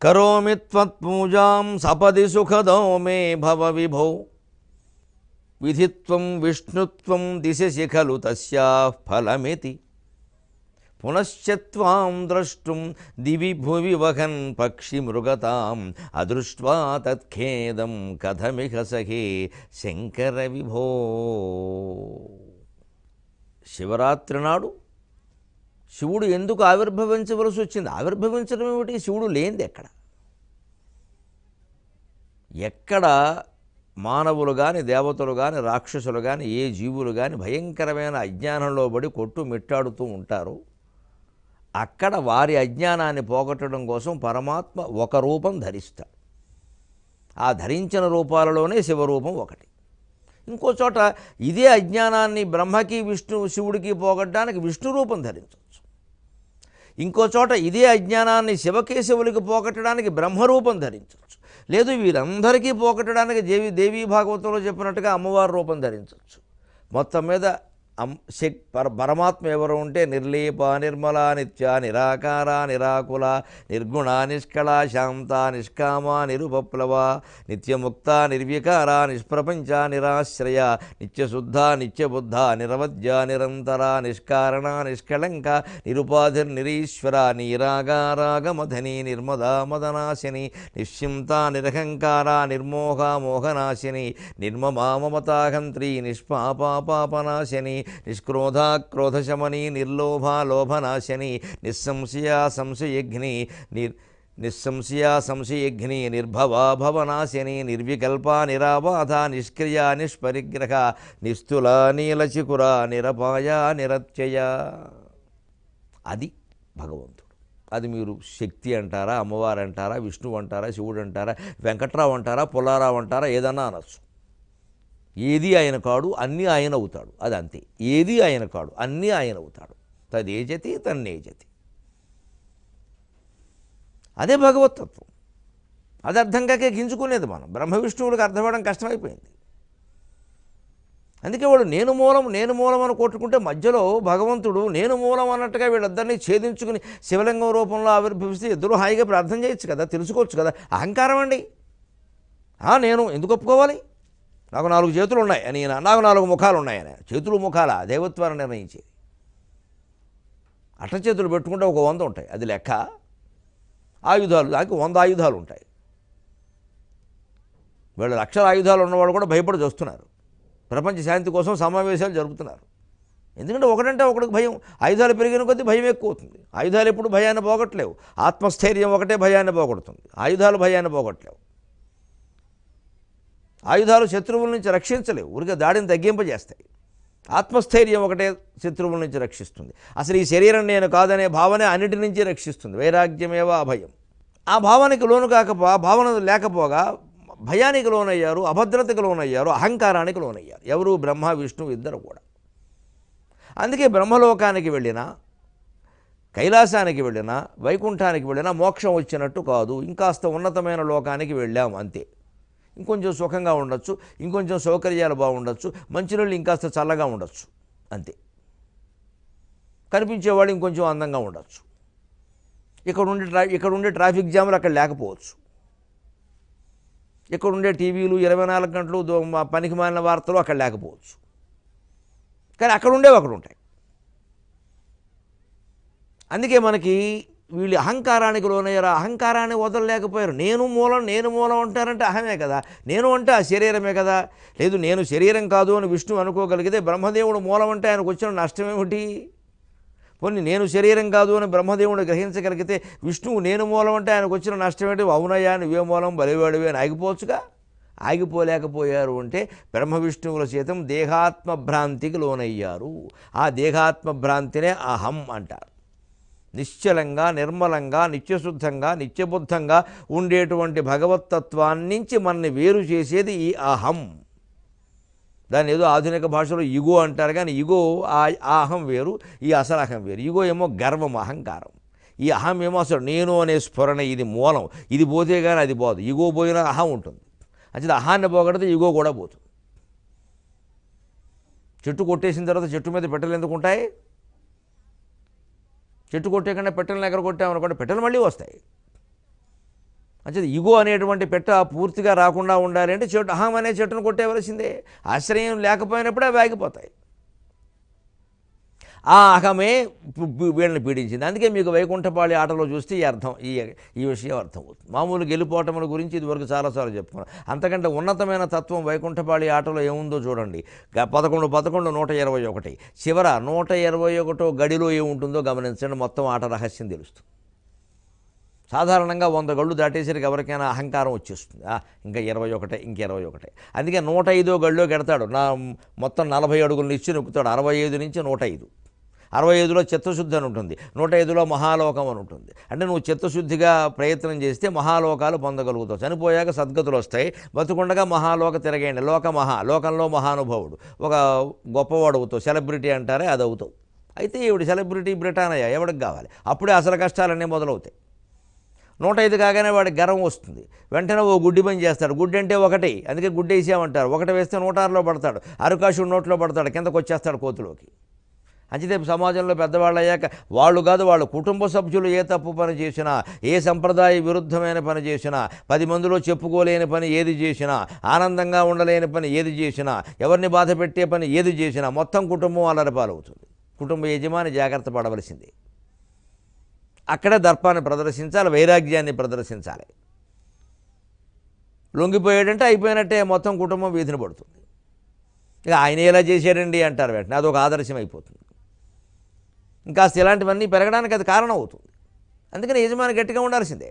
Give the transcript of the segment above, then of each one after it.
కరోమి త్వత్పూజాం సపది సుఖదో మే భవ విభో విధిత్వం విష్ణుత్వం దిశసి ఖలు తస్యా ఫలమితి పునశ్చత్వాం ద్రష్టుం దివి భువి వహన్ పక్షి మృగతాం అదృష్ట్వా తత్ఖేదం కథమిహ సఖే శంకర విభో శివరాత్రి నాడు శివుడు ఎందుకు ఆవిర్భవించవలసి వచ్చింది ఆవిర్భవించడం ఏమిటి శివుడు లేనిది ఎక్కడ ఎక్కడ మానవులు కానీ దేవతలు కానీ రాక్షసులు కానీ ఏ జీవులు కానీ భయంకరమైన అజ్ఞానంలో పడి కొట్టు మిట్టాడుతూ ఉంటారు అక్కడ వారి అజ్ఞానాన్ని పోగొట్టడం కోసం పరమాత్మ ఒక రూపం ధరిస్తాడు ఆ ధరించిన రూపాలలోనే శివరూపం ఒకటి ఇంకో చోట ఇదే అజ్ఞానాన్ని బ్రహ్మకి విష్ణు శివుడికి పోగొట్టడానికి విష్ణు రూపం ధరించవచ్చు ఇంకో చోట ఇదే అజ్ఞానాన్ని శివకేశవులకి పోగొట్టడానికి బ్రహ్మరూపం ధరించవచ్చు లేదు వీరందరికీ పోగొట్టడానికి దేవి దేవీ భాగవతంలో చెప్పినట్టుగా అమ్మవారి రూపం ధరించవచ్చు మొత్తం మీద అమ్ శక్ పర పరమాత్మ ఎవరు ఉంటే నిర్లేప నిర్మల నిత్య నిరాకార నిరాకుల నిర్గుణ నిష్కళ శాంత నిష్కామ నిరుపప్లవ నిత్యముక్త నిర్వికార నిష్ప్రపంచ నిరాశ్రయ నిత్యశుద్ధ నిత్యబుద్ధ నిరవధ్య నిరంతర నిష్కారణ నిష్కళంక నిరుపాధిర్నిరీశ్వర నీరాగారాగమధని నిర్మదా మదనాశిని నిశ్చింత నిరహంకార నిర్మోహ మోహనాశిని నిర్మమామమతాహంత్రి నిష్పాపాపాపనాశని నిష్క్రోధ క్రోధశమని నిర్లోభ లోభనాశని నిస్సంశయ సంశయఘ్ని నిర్ నిస్సంశయ సంశయఘ్ని నిర్భవా భవనాశిని నిర్వికల్ప నిరాబాధ నిష్క్రియ నిష్పరిగ్రహ నిస్తుల నీలచికుర నిరపాయ నిరత్యయ అది భగవంతుడు అది మీరు శక్తి అంటారా అమ్మవారు అంటారా విష్ణువు అంటారా శివుడు అంటారా వెంకట్రావు అంటారా పుల్లారావు అంటారా ఏదన్నా అనొచ్చు ఏది ఆయన కాడు అన్నీ ఆయన అవుతాడు అది అంతే ఏది ఆయన కాడు అన్నీ ఆయన అవుతాడు తదేజతి తన్నేజతి అదే భగవతత్వం అది అర్థం కాకే గింజుకునేది మనం బ్రహ్మ విష్ణువులకు అర్థమవడం కష్టమైపోయింది అందుకే వాడు నేను మూలం నేను మూలం అని కొట్టుకుంటే మధ్యలో భగవంతుడు నేను మూలం అన్నట్టుగా వీళ్ళిద్దరినీ ఛేదించుకుని శివలింగం రూపంలో ఆవిర్భవిస్తే ఇద్దరు హాయిగా ప్రార్థన చేయొచ్చు కదా తెలుసుకోవచ్చు కదా అహంకారం అండి ఆ, నేను ఎందుకు ఒప్పుకోవాలి నాకు నాలుగు చేతులు ఉన్నాయి అని ఈయన, నాకు నాలుగు ముఖాలు ఉన్నాయని చేతులు ముఖాల దేవత్వాన్ని నిర్ణయించేది అట్ట చేతులు పెట్టుకుంటే ఒక వంద ఉంటాయి అది లెక్క ఆయుధాలు దానికి వంద ఆయుధాలు ఉంటాయి వీళ్ళు లక్షల ఆయుధాలు ఉన్నవాళ్ళు కూడా భయపడి చూస్తున్నారు ప్రపంచ శాంతి కోసం సమావేశాలు జరుపుతున్నారు ఎందుకంటే ఒకటంటే ఒకటికి భయం ఆయుధాలు పెరిగిన కొద్దీ భయం ఎక్కువ అవుతుంది ఆయుధాలు ఎప్పుడు భయాన్ని పోగొట్టలేవు ఆత్మస్థైర్యం ఒకటే భయాన్ని పోగొడుతుంది ఆయుధాలు భయాన్ని పోగొట్టలేవు ఆయుధాలు శత్రువుల నుంచి రక్షించలేవు ఊరికే దాడిని తగ్గింపజేస్తాయి ఆత్మస్థైర్యం ఒకటే శత్రువుల నుంచి రక్షిస్తుంది అసలు ఈ శరీరం నేను కాదనే భావనే అన్నిటి నుంచి రక్షిస్తుంది వైరాగ్యమేవా అభయం ఆ భావనకి లోను కాకపో ఆ భావన లేకపోగా భయానికి లోనయ్యారు అభద్రతకు లోనయ్యారు అహంకారానికి లోనయ్యారు ఎవరు బ్రహ్మ విష్ణువు ఇద్దరు కూడా అందుకే బ్రహ్మలోకానికి వెళ్ళినా కైలాసానికి వెళ్ళినా వైకుంఠానికి వెళ్ళినా మోక్షం వచ్చినట్టు కాదు ఇంకాస్త ఉన్నతమైన లోకానికి వెళ్ళాం అంతే ఇంకొంచెం సుఖంగా ఉండొచ్చు ఇంకొంచెం సౌకర్యాలు బాగుండొచ్చు మంచినీళ్ళు ఇంకాస్త చల్లగా ఉండొచ్చు అంతే కనిపించేవాడు ఇంకొంచెం అందంగా ఉండొచ్చు ఇక్కడ ఉండే ట్రా ఇక్కడ ఉండే ట్రాఫిక్ జాములు అక్కడ లేకపోవచ్చు ఇక్కడ ఉండే టీవీలు ఇరవై నాలుగు గంటలు దో- మా పనికి మాలిన వార్తలు అక్కడ లేకపోవచ్చు కానీ అక్కడ ఉండేవి అక్కడ ఉంటాయి అందుకే మనకి వీళ్ళు అహంకారానికి లోనయ్యారు ఆ అహంకారాన్ని వదలలేకపోయారు నేను మూలం నేను మూలం అంటారంటే అహమే కదా నేను అంటే ఆ శరీరమే కదా లేదు నేను శరీరం కాదు అని విష్ణు అనుకోగలిగితే బ్రహ్మదేవుడు మూలం అంటే ఆయనకు వచ్చిన నష్టం ఏమిటి పోనీ నేను శరీరం కాదు అని బ్రహ్మదేవుడు గ్రహించగలిగితే విష్ణువు నేను మూలం అంటే ఆయనకు వచ్చిన నష్టం ఏంటి అవునయ్యా నువ్వే మూలం బలివాడివే అని ఆగిపోవచ్చుగా ఆగిపోలేకపోయారు అంటే బ్రహ్మ విష్ణువుల చేతం దేహాత్మ భ్రాంతికి లోనయ్యారు ఆ దేహాత్మ భ్రాంతినే అహం అంటారు నిశ్చలంగా నిర్మలంగా నిత్యశుద్ధంగా నిత్యబుద్ధంగా ఉండేటువంటి భగవత్తత్వాన్ని నుంచి మనని వేరు చేసేది ఈ అహం దాన్ని ఏదో ఆధునిక భాషలో ఇగో అంటారు కానీ ఇగో ఆ ఆ అహం వేరు ఈ అసలు అహం వేరు ఇగో ఏమో గర్వం అహంకారం ఈ అహం ఏమో అసలు నేను అనే స్ఫురణ ఇది మూలం ఇది పోతే కానీ అది పోదు ఇగో పోయినా అహం ఉంటుంది అంటే అహాన్ని పోగొడితే ఇగో కూడా పోతుంది చెట్టు కొట్టేసిన తర్వాత చెట్టు మీద పెట్టెలు ఎందుకు ఉంటాయి చెట్టు కొట్టేకుండా పెట్టెలను ఎక్కడ కొట్టామనుకోండి పెట్టెలు మళ్ళీ వస్తాయి అంటే ఇగో అనేటువంటి పెట్ట పూర్తిగా రాకుండా ఉండాలి అంటే చెట్టు అహం అనే చెట్టును కొట్టేవలసిందే ఆశ్రయం లేకపోయినప్పుడే అవి ఆగిపోతాయి ఆ అహమే పు- పు- వీళ్ళని పీడించింది అందుకే మీకు వైకుంఠపాళి ఆటలో చూస్తే ఈ అర్థం ఈ ఈ విషయం అర్థమవుతుంది మామూలు గెలుపోవటముల గురించి ఇదివరకు చాలాసార్లు చెప్పుకున్నాం అంతకంటే ఉన్నతమైన తత్వం వైకుంఠపాళి ఆటలో ఏముందో చూడండి గ- పదకొండు పదకొండు నూట ఇరవై ఒకటి చివర నూట ఇరవై ఒకటో గడిలో ఏముంటుందో గమనించండి మొత్తం ఆట రహస్యం తెలుస్తుంది సాధారణంగా వంద గళ్ళు దాటేసరికి ఎవరికైనా అహంకారం వచ్చేస్తుంది ఆ, ఇంకా ఇరవై ఒకటే ఇంక ఇరవై ఒకటే అందుకే నూట ఐదో గళ్ళో గెడతాడు నా మొత్తం నలభై అడుగులు ఇచ్చి నొక్కుతాడు అరవై ఐదు నుంచి నూట ఐదు అరవై ఐదులో చిత్తశుద్ధి అని ఉంటుంది నూట ఐదులో మహాలోకం అని ఉంటుంది అంటే నువ్వు చిత్తశుద్ధిగా ప్రయత్నం చేస్తే మహాలోకాలు పొందగలుగుతావు చనిపోయాక సద్గతులు వస్తాయి బతుకుండగా మహాలోక తిరగేయండి లోక మహా లోకంలో మహానుభావుడు ఒక గొప్పవాడు అవుతావు సెలబ్రిటీ అంటారే అది అవుతావు అయితే ఈవిడ సెలబ్రిటీ బ్రిటానయ్య ఎవడికి కావాలి అప్పుడే అసలు కష్టాలన్నీ మొదలవుతాయి నూట ఐదు కాగానే వాడికి గర్వం వస్తుంది వెంటనే ఓ గుడ్డి పని చేస్తాడు గుడ్డి అంటే ఒకటి అందుకే గుడ్డి వేసామంటారు ఒకటి వేస్తే నూట ఆరులో పడతాడు అరుకాశుడు నోట్లో పడతాడు కిందకు వచ్చేస్తాడు కోతులోకి అంచితే సమాజంలో పెద్దవాళ్ళు అయ్యాక వాళ్ళు కాదు వాళ్ళ కుటుంబ సభ్యులు ఏ తప్పు పని చేసినా ఏ సంప్రదాయ విరుద్ధమైన పని చేసినా పది మందిలో చెప్పుకోలేని పని ఏది చేసినా ఆనందంగా ఉండలేని పని ఏది చేసినా ఎవరిని బాధ పెట్టే పని ఏది చేసినా మొత్తం కుటుంబం అలరపాలవుతుంది కుటుంబ యజమాని జాగ్రత్త పడవలసిందే అక్కడే దర్పాన్ని ప్రదర్శించాలి వైరాగ్యాన్ని ప్రదర్శించాలి లొంగిపోయాడంటే అయిపోయినట్టే మొత్తం కుటుంబం వీధిని పడుతుంది ఇక ఆయన ఎలా చేశాడండి అంటారు వెంటనే అదొక ఆదర్శం అయిపోతుంది ఇంకా ఇలాంటివన్నీ పెరగడానికి అది కారణం అవుతుంది అందుకని యజమాని గట్టిగా ఉండాల్సిందే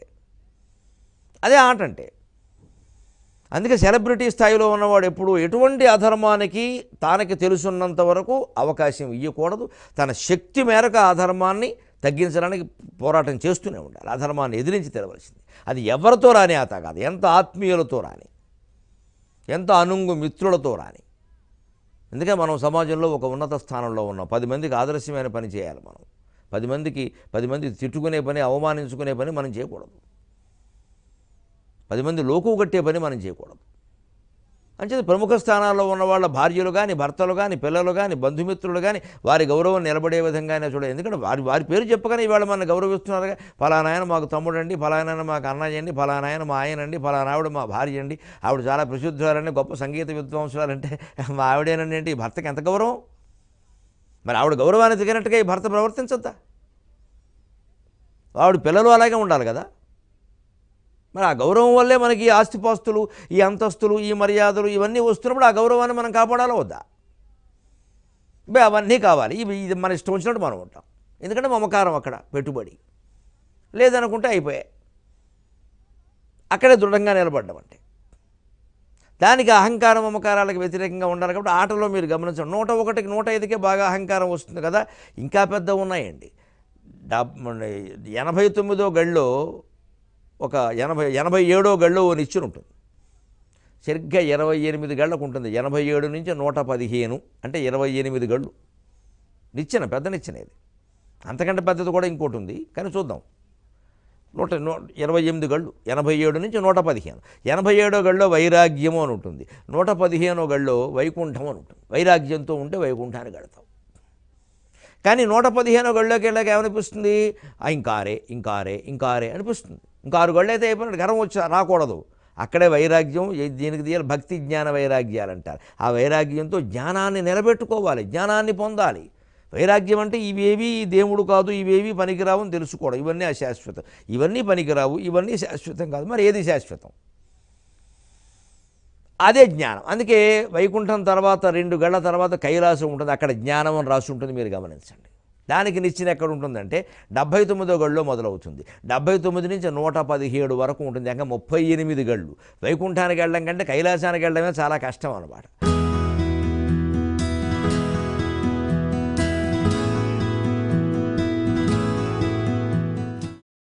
అదే ఆట అంటే అందుకే సెలబ్రిటీ స్థాయిలో ఉన్నవాడు ఎప్పుడు ఎటువంటి అధర్మానికి తనకి తెలుసున్నంత వరకు అవకాశం ఇవ్వకూడదు తన శక్తి మేరకు ఆ అధర్మాన్ని తగ్గించడానికి పోరాటం చేస్తూనే ఉండాలి అధర్మాన్ని ఎదిరించి తెలవలసింది అది ఎవరితో రాని ఆత కాదు ఎంత ఆత్మీయులతో రాని ఎంత అనుంగు మిత్రులతో రాని అందుకే మనం సమాజంలో ఒక ఉన్నత స్థానంలో ఉన్నాం పది మందికి ఆదర్శమైన పని చేయాలి మనం పది మందికి పది మంది తిట్టుకునే పని అవమానించుకునే పని మనం చేయకూడదు పది మంది లోకు కట్టే పని మనం చేయకూడదు అంచేది ప్రముఖ స్థానాల్లో ఉన్న వాళ్ళ భార్యలు కానీ భర్తలు కానీ పిల్లలు కానీ బంధుమిత్రులు కానీ వారి గౌరవం నిలబడే విధంగానే చూడాలి ఎందుకంటే వారి వారి పేరు చెప్పగానే ఇవాళ మన గౌరవిస్తున్నారుగా ఫలానా ఆయన మాకు తమ్ముడండి ఫలానా ఆయన మాకు అన్నయ్య అండి ఫలానా ఆయన మా ఆయన అండి ఫలానా ఆవిడ మా భార్య అండి ఆవిడ చాలా ప్రసిద్ధురాలండి గొప్ప సంగీత విద్వాంసురాలంటే మా ఆవిడేనండి ఏంటి ఈ భర్తకి ఎంత గౌరవం మరి ఆవిడ గౌరవాన్ని తగినట్టుగా ఈ భర్త ప్రవర్తించొద్దా ఆవిడ పిల్లలు అలాగే ఉండాలి కదా మరి ఆ గౌరవం వల్లే మనకి ఈ ఆస్తిపాస్తులు ఈ అంతస్తులు ఈ మర్యాదలు ఇవన్నీ వస్తున్నప్పుడు ఆ గౌరవాన్ని మనం కాపాడాలో వద్దా బే అవన్నీ కావాలి ఇవి ఇది మన ఇష్టం వచ్చినట్టు మనం ఉంటాం ఎందుకంటే మమకారం అక్కడ పెట్టుబడి లేదనుకుంటే అయిపోయాయి అక్కడే దృఢంగా నిలబడ్డం అంటే దానికి అహంకారం మమకారాలకు వ్యతిరేకంగా ఉండాలి కాబట్టి ఆటలో మీరు గమనించండి నూట ఒకటికి నూట ఐదుకే బాగా అహంకారం వస్తుంది కదా ఇంకా పెద్ద ఉన్నాయండి డబ్ ఎనభై తొమ్మిదో గడిలో ఒక ఎనభై ఎనభై ఏడో గడిలో ఓ నిచ్చెన ఉంటుంది సరిగ్గా ఇరవై ఎనిమిది గళ్ళకు ఉంటుంది ఎనభై ఏడు నుంచి నూట పదిహేను అంటే ఇరవై ఎనిమిది గళ్ళు నిచ్చెన పెద్ద నిచ్చెన ఇది అంతకంటే పెద్దది కూడా ఇంకోటి ఉంది కానీ చూద్దాం నూట నూ ఇరవై ఎనిమిది గళ్ళు ఎనభై ఏడు నుంచి నూట పదిహేను ఎనభై ఏడో గళ్ళలో వైరాగ్యము అని ఉంటుంది నూట పదిహేనో గళ్ళలో వైకుంఠం అని ఉంటుంది వైరాగ్యంతో ఉంటే వైకుంఠాన్ని గడతాం కానీ నూట పదిహేనో గళ్ళలోకి వెళ్ళాక ఏమనిపిస్తుంది ఆ ఇంకారే ఇంకారే ఇంకారే అనిపిస్తుంది ఇంకా ఆరు గళ్ళు అయితే అయిపోయినట్టు గర్వం వచ్చి రాకూడదు అక్కడే వైరాగ్యం ఏ- దీనికి తీయాలి భక్తి జ్ఞాన వైరాగ్యాలు అంటారు ఆ వైరాగ్యంతో జ్ఞానాన్ని నిలబెట్టుకోవాలి జ్ఞానాన్ని పొందాలి వైరాగ్యం అంటే ఇవేవి దేవుడు కాదు ఇవేవి పనికిరావు అని తెలుసుకోవడం ఇవన్నీ అశాశ్వతం ఇవన్నీ పనికిరావు ఇవన్నీ శాశ్వతం కాదు మరి ఏది శాశ్వతం అదే జ్ఞానం అందుకే వైకుంఠం తర్వాత రెండు గళ్ళ తర్వాత కైలాసం ఉంటుంది అక్కడ జ్ఞానం అని రాసి ఉంటుంది మీరు గమనించండి దానికి నిచ్చిన ఎక్కడ ఉంటుందంటే డెబ్భై తొమ్మిదో గళ్ళలో మొదలవుతుంది డెబ్భై తొమ్మిది నుంచి నూట పదిహేడు వరకు ఉంటుంది ఇంకా ముప్పై ఎనిమిది గళ్ళు వైకుంఠానికి వెళ్ళడం కంటే కైలాసానికి వెళ్ళడమే చాలా కష్టం అన్నమాట